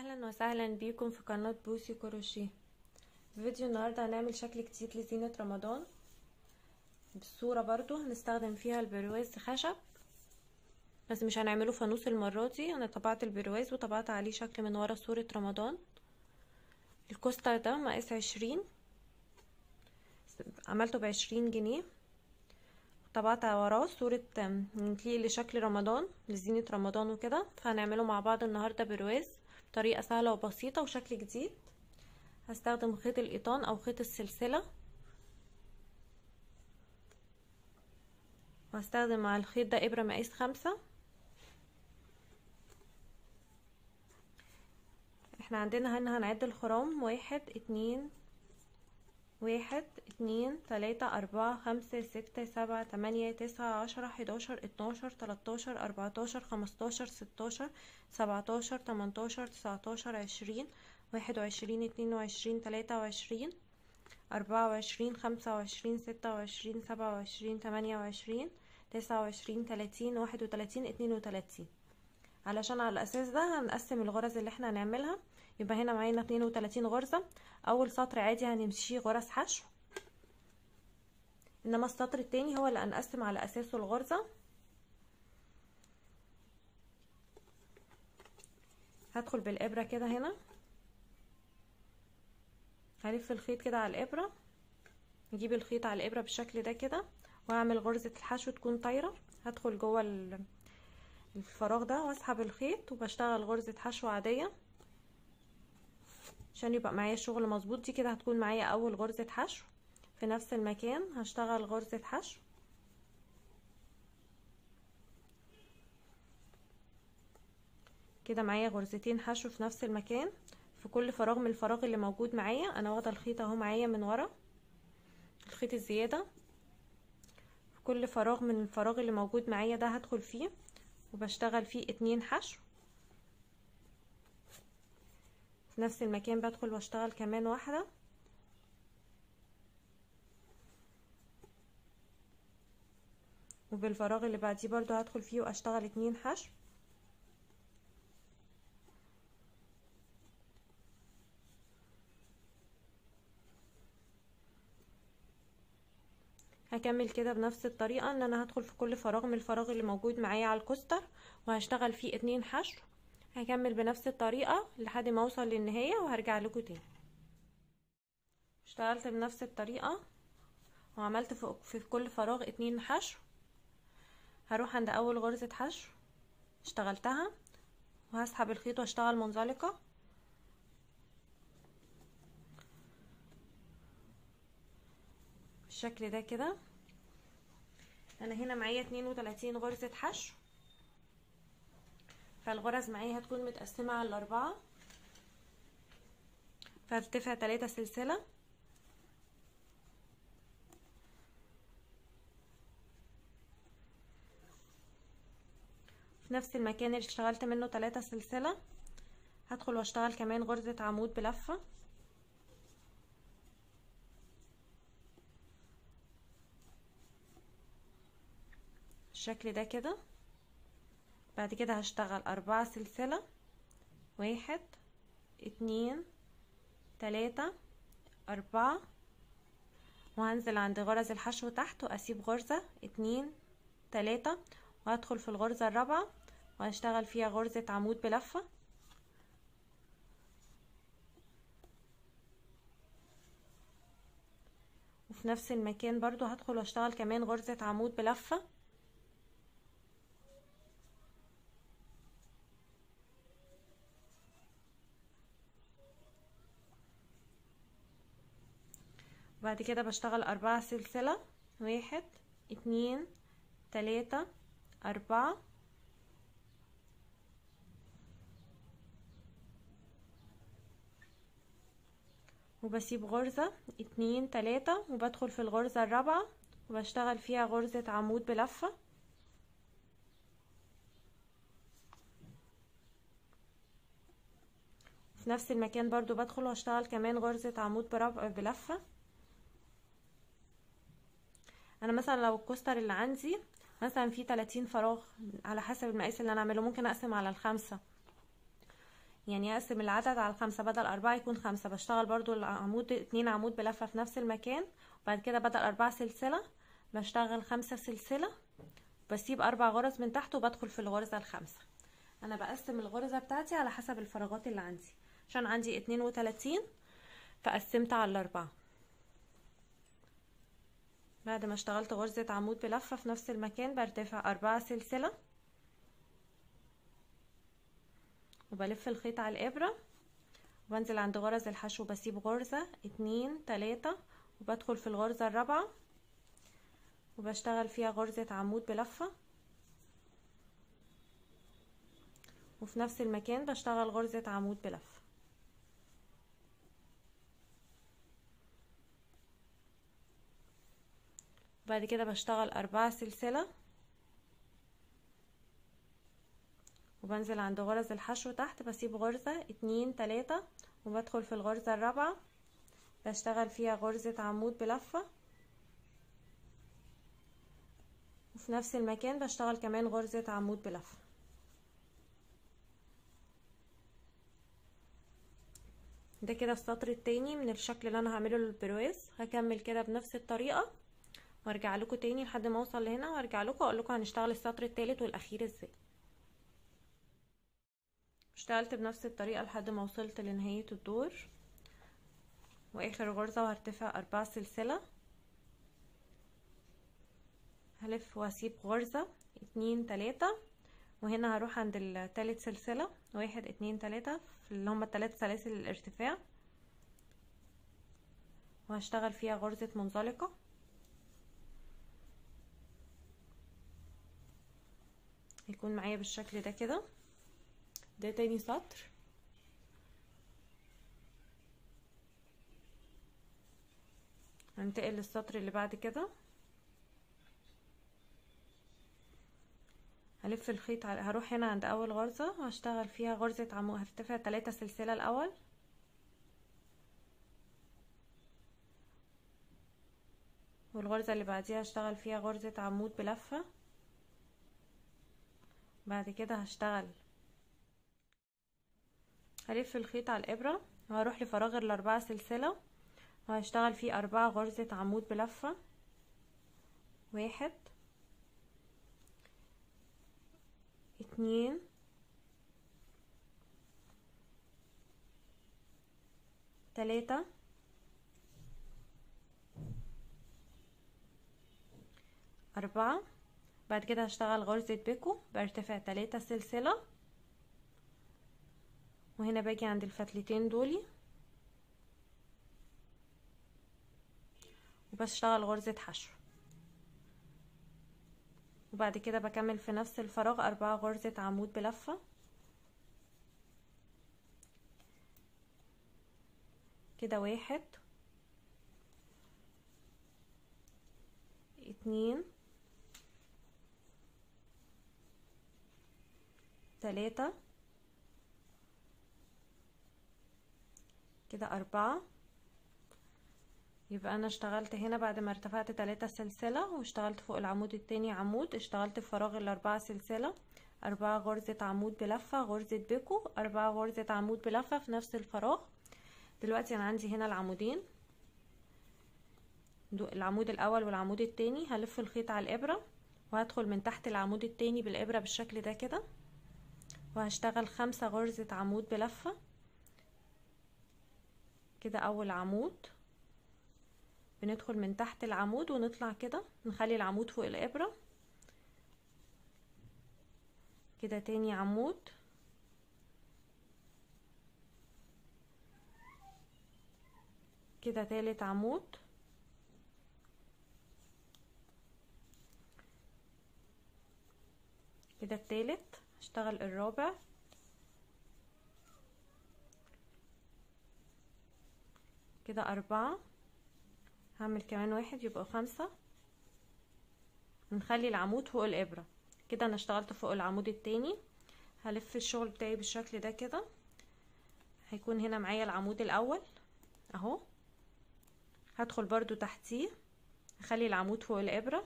اهلا وسهلا بيكم في قناة بوسي كروشيه في فيديو النهاردة هنعمل شكل جديد لزينة رمضان بالصورة برضو هنستخدم فيها البرواز خشب بس مش هنعمله فانوس المرة دي انا طبعت البرواز وطبعت عليه شكل من ورا صورة رمضان الكوستر ده مقاس عشرين عملته بعشرين جنيه طبعت وراه صورة تليق لشكل رمضان لزينة رمضان وكده فهنعمله مع بعض النهاردة برواز بطريقة سهلة وبسيطة وشكل جديد هستخدم خيط القيطان او خيط السلسلة وهستخدم مع الخيط ده ابرة مقاس خمسة احنا عندنا هنا هنعد الخرام واحد اتنين واحد اتنين تلاتة اربعة خمسة ستة سبعة تمانية تسعة عشرة حداشر اتناشر تلاتاشر اربعتاشر خمستاشر ستاشر سبعتاشر تمنتاشر تسعتاشر عشرين واحد وعشرين اتنين وعشرين تلاتة وعشرين اربعة وعشرين خمسة وعشرين ستة وعشرين سبعة وعشرين تمانية وعشرين تسعة وعشرين تلاتين واحد وتلاتين اتنين وتلاتين علشان على الاساس ده هنقسم الغرز اللي احنا هنعملها يبقى هنا معانا اتنين وتلاتين غرزة اول سطر عادي هنمشيه غرز حشو انما السطر التاني هو اللي هنقسم على اساسه الغرزة هدخل بالابرة كده هنا هلف الخيط كده على الابرة نجيب الخيط على الابرة بالشكل ده كده واعمل غرزة الحشو تكون طايرة هدخل جوه الفراغ ده واسحب الخيط وبشتغل غرزة حشو عادية عشان يبقى معايا الشغل مظبوط دي كده هتكون معايا اول غرزة حشو في نفس المكان هشتغل غرزة حشو كده معايا غرزتين حشو في نفس المكان في كل فراغ من الفراغ اللي موجود معايا انا واخده الخيط اهو معايا من ورا الخيط الزياده في كل فراغ من الفراغ اللي موجود معايا ده هدخل فيه وبشتغل فيه اتنين حشو في نفس المكان بدخل واشتغل كمان واحده وبالفراغ اللي بعديه برضو هدخل فيه واشتغل اتنين حشو هكمل كده بنفس الطريقة ان انا هدخل في كل فراغ من الفراغ اللي موجود معايا على الكوستر وهشتغل فيه اتنين حشو هكمل بنفس الطريقة لحد ما اوصل للنهاية وهرجع لكم تاني اشتغلت بنفس الطريقة وعملت في كل فراغ اتنين حشو هروح عند اول غرزة حشو اشتغلتها وهسحب الخيط واشتغل منزلقة بالشكل ده كده انا هنا معايا اتنين وتلاتين غرزة حشو فالغرز معايا هتكون متقسمة على الاربعة فارتفع تلاتة سلسلة في نفس المكان اللي اشتغلت منه تلاتة سلسلة هدخل واشتغل كمان غرزة عمود بلفة بالشكل ده كده بعد كده هشتغل أربعة سلسلة واحد اتنين تلاتة أربعة وهنزل عند غرز الحشو تحت وأسيب غرزة اتنين تلاتة وهدخل في الغرزة الرابعة وهشتغل فيها غرزة عمود بلفة وفي نفس المكان برضو هدخل واشتغل كمان غرزة عمود بلفة بعد كده بشتغل أربعة سلسلة واحد اتنين تلاتة أربعة وبسيب غرزة اتنين تلاتة وبدخل في الغرزة الرابعة وبشتغل فيها غرزة عمود بلفة في نفس المكان برضو بدخل واشتغل كمان غرزة عمود بلفة انا مثلا لو الكوستر اللي عندي مثلا فيه 30 فراغ على حسب المقاس اللي انا اعمله ممكن اقسم على الخمسة يعني اقسم العدد على خمسة بدل اربعة يكون خمسة بشتغل برضو العمود اتنين عمود بلفة في نفس المكان وبعد كده بدل اربعة سلسلة بشتغل خمسة سلسلة بسيب اربع غرز من تحت وبدخل في الغرزة الخامسة انا بقسم الغرزة بتاعتي على حسب الفراغات اللي عندي عشان عندي اتنين وتلاتين فقسمت على الاربعة بعد ما اشتغلت غرزة عمود بلفة في نفس المكان برتفع أربعة سلسلة وبلف الخيط على الإبرة وبنزل عند غرز الحشو بسيب غرزة اتنين تلاتة وبدخل في الغرزة الرابعة وبشتغل فيها غرزة عمود بلفة وفي نفس المكان بشتغل غرزة عمود بلفة بعد كده بشتغل أربعة سلسلة وبنزل عند غرز الحشو تحت بسيب غرزة اتنين تلاتة وبدخل في الغرزة الرابعة بشتغل فيها غرزة عمود بلفة وفي نفس المكان بشتغل كمان غرزة عمود بلفة ده كده السطر التاني من الشكل اللي انا هعمله للبرواز هكمل كده بنفس الطريقة وارجع لكم تاني لحد ما اوصل لهنا وارجع لكم اقول لكم هنشتغل السطر التالت والاخير ازاي اشتغلت بنفس الطريقة لحد ما وصلت لنهاية الدور واخر غرزة وهرتفع اربع سلسلة هلف واسيب غرزة اتنين تلاتة وهنا هروح عند التالت سلسلة واحد اتنين تلاتة اللي هما التلات سلاسل الارتفاع وهشتغل فيها غرزة منزلقة هيكون معايا بالشكل ده كده ده تاني سطر هنتقل للسطر اللي بعد كده هلف الخيط على هروح هنا عند اول غرزة وهشتغل فيها غرزة عمود هرتفع تلاتة سلسلة الاول والغرزة اللي بعديها هشتغل فيها غرزة عمود بلفة بعد كده هشتغل هلف الخيط على الابرة وهروح لفراغ الاربعة سلسلة وهشتغل فيه اربعة غرزة عمود بلفة واحد اتنين تلاتة أربعة بعد كده هشتغل غرزة بيكو برتفع تلاتة سلسلة وهنا باجي عند الفتلتين دولي وبشتغل غرزة حشو وبعد كده بكمل في نفس الفراغ أربعة غرزة عمود بلفة كده واحد اتنين تلاتة كده أربعة يبقى أنا اشتغلت هنا بعد ما ارتفعت تلاتة سلسلة واشتغلت فوق العمود التاني عمود اشتغلت في فراغ الأربعة سلسلة أربعة غرزة عمود بلفة غرزة بيكو أربعة غرزة عمود بلفة في نفس الفراغ دلوقتي أنا عندي هنا العمودين العمود الأول والعمود التاني هلف الخيط على الإبرة وهدخل من تحت العمود التاني بالإبرة بالشكل ده كده وهشتغل خمسة غرزة عمود بلفة كده اول عمود بندخل من تحت العمود ونطلع كده نخلي العمود فوق الابرة كده تاني عمود كده تالت عمود كده التالت هشتغل الرابع كده أربعة هعمل كمان واحد يبقى خمسة نخلي العمود فوق الإبرة كده أنا اشتغلت فوق العمود التاني هلف الشغل بتاعي بالشكل ده كده هيكون هنا معايا العمود الأول أهو هدخل برضو تحتيه هخلي العمود فوق الإبرة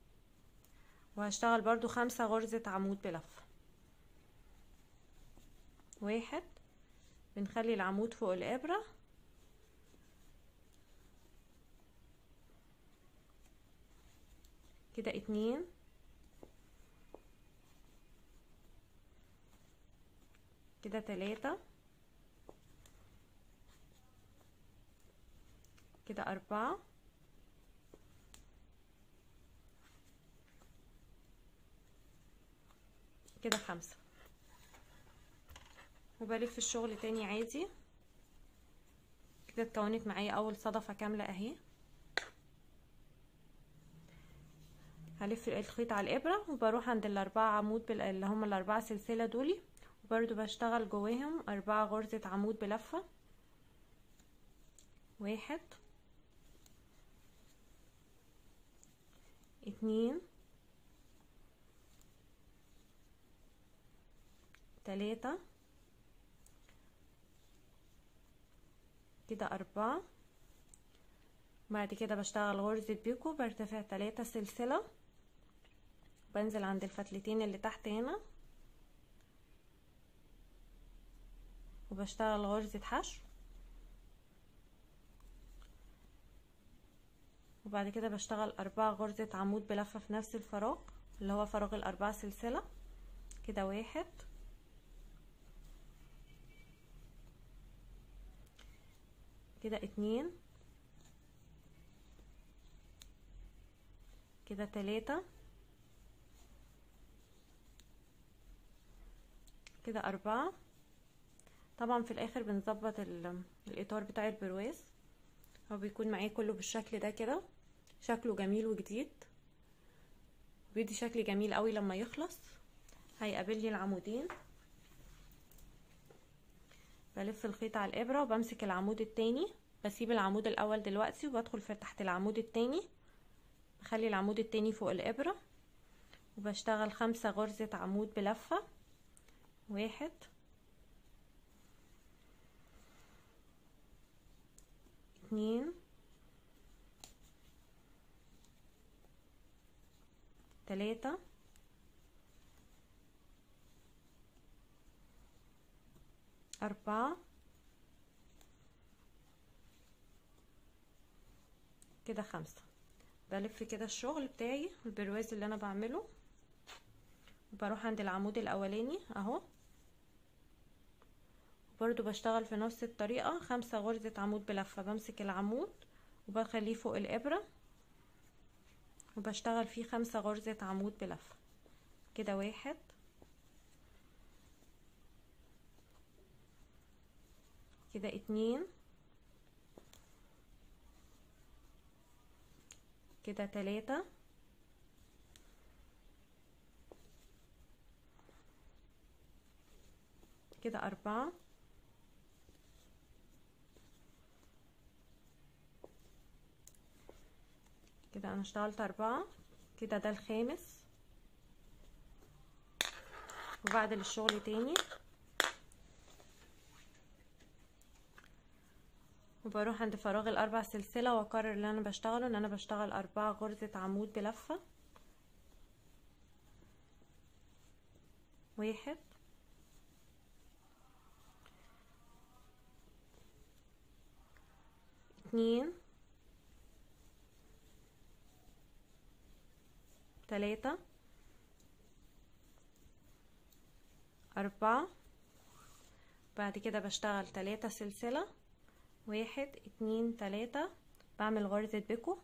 وهشتغل برضو خمسة غرزة عمود بلفة واحد بنخلي العمود فوق الابرة كده اتنين كده تلاتة كده أربعة كده خمسة وبلف الشغل تاني عادي كده اتكونت معايا أول صدفة كاملة أهي هلف الخيط على الإبرة وبروح عند الأربعة عمود بال... اللي هما الأربعة سلسلة دولي وبرضو بشتغل جواهم أربعة غرزة عمود بلفة واحد اتنين تلاتة كده أربعة بعد كده بشتغل غرزة بيكو برتفع تلاتة سلسلة بنزل عند الفتلتين اللي تحت هنا وبشتغل غرزة حشو وبعد كده بشتغل أربعة غرزة عمود بلفة في نفس الفراغ اللي هو فراغ الأربعة سلسلة كده واحد كده اتنين كده تلاتة كده أربعة طبعا في الآخر بنظبط الإطار بتاع البرواز هو بيكون معايا كله بالشكل ده كده شكله جميل وجديد بيدي شكل جميل قوي لما يخلص هيقابل لي العمودين بلف الخيط على الابره وبمسك العمود التاني بسيب العمود الاول دلوقتي وبدخل في تحت العمود التاني بخلي العمود التاني فوق الابره وبشتغل خمسة غرزة عمود بلفة واحد اتنين تلاتة أربعة كده خمسة بلف كده الشغل بتاعي البرواز اللي انا بعمله بروح عند العمود الاولاني اهو برضو بشتغل في نفس الطريقة خمسة غرزة عمود بلفة بمسك العمود وبخليه فوق الابرة وبشتغل فيه خمسة غرزة عمود بلفة كده واحد كده اتنين كده تلاتة كده أربعة كده أنا اشتغلت أربعة كده ده الخامس وبعدل الشغل تاني وبروح عند فراغ الاربع سلسله واقرر اللي انا بشتغله ان انا بشتغل اربعة غرزة عمود بلفة واحد اتنين تلاتة أربعة بعد كده بشتغل تلاتة سلسلة واحد اتنين تلاتة بعمل غرزة بيكو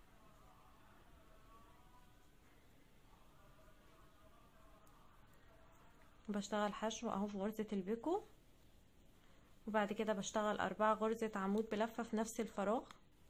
بشتغل حشو اهو في غرزة البيكو وبعد كده بشتغل أربعة غرزة عمود بلفة في نفس الفراغ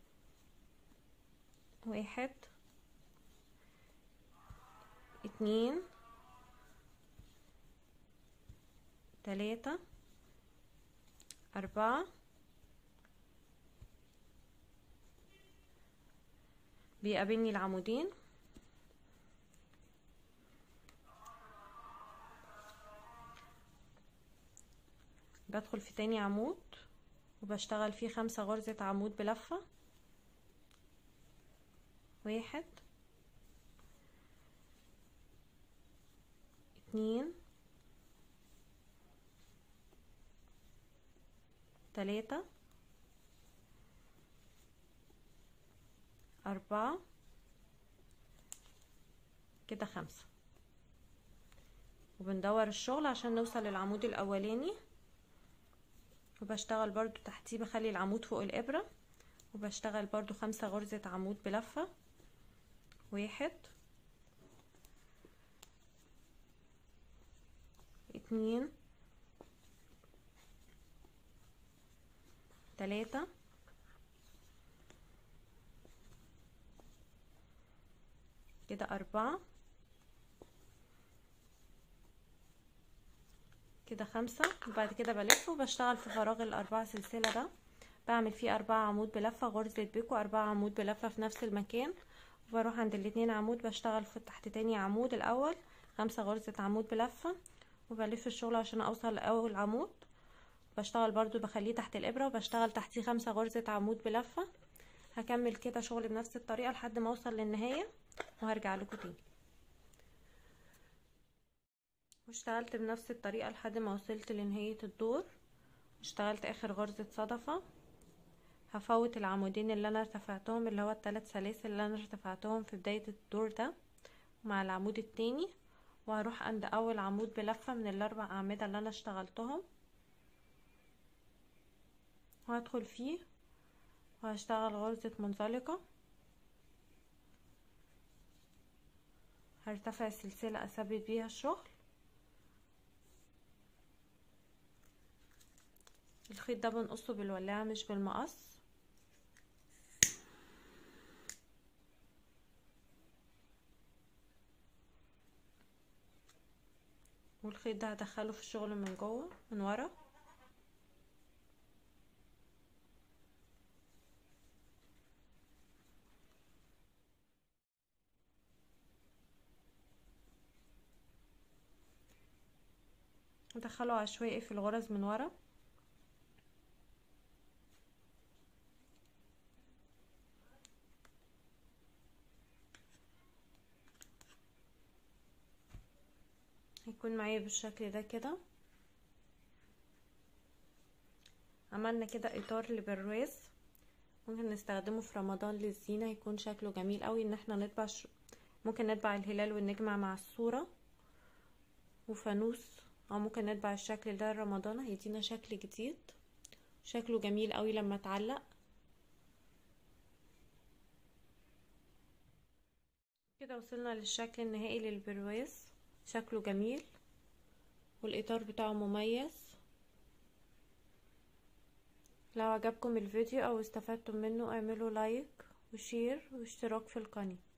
واحد اتنين تلاتة أربعة بيقابلني العمودين بدخل في تاني عمود وبشتغل فيه خمسة غرزة عمود بلفة واحد اتنين تلاتة أربعة كده خمسة وبندور الشغل عشان نوصل للعمود الأولاني وبشتغل برضو تحتيه بخلي العمود فوق الإبرة وبشتغل برضو خمسة غرزة عمود بلفة واحد اتنين تلاتة كده أربعة كده خمسة وبعد كده بلف وبشتغل في فراغ الأربعة سلسلة ده بعمل فيه أربعة عمود بلفة غرزة بيكو أربعة عمود بلفة في نفس المكان وبروح عند الاتنين عمود بشتغل في تحت تاني عمود الأول خمسة غرزة عمود بلفة وبلف الشغل عشان أوصل لأول عمود بشتغل برضو بخليه تحت الإبرة وبشتغل تحتيه خمسة غرزة عمود بلفة هكمل كده شغل بنفس الطريقة لحد ما أوصل للنهاية وهرجع لكم تاني واشتغلت بنفس الطريقة لحد ما وصلت لنهاية الدور اشتغلت اخر غرزة صدفة هفوت العمودين اللي انا ارتفعتهم اللي هو الثلاث سلاسل اللي انا ارتفعتهم في بداية الدور ده مع العمود التاني وهروح عند اول عمود بلفة من الاربع اعمدة اللي انا اشتغلتهم وهدخل فيه وهشتغل غرزة منزلقة هرتفع السلسلة اثبت بيها الشغل الخيط ده بنقصه بالولاعة مش بالمقص والخيط ده هدخله في الشغل من جوه من ورا ادخله عشوائي في الغرز من ورا هيكون معايا بالشكل ده كده عملنا كده اطار لبرواز ممكن نستخدمه في رمضان للزينة هيكون شكله جميل قوي ان احنا نطبع ش... ممكن نطبع الهلال والنجمة مع الصورة وفانوس او ممكن نطبع الشكل ده رمضان هيدينا شكل جديد شكله جميل قوي لما اتعلق كده وصلنا للشكل النهائي للبرواز شكله جميل والاطار بتاعه مميز لو عجبكم الفيديو او استفدتم منه اعملوا لايك وشير واشتراك في القناه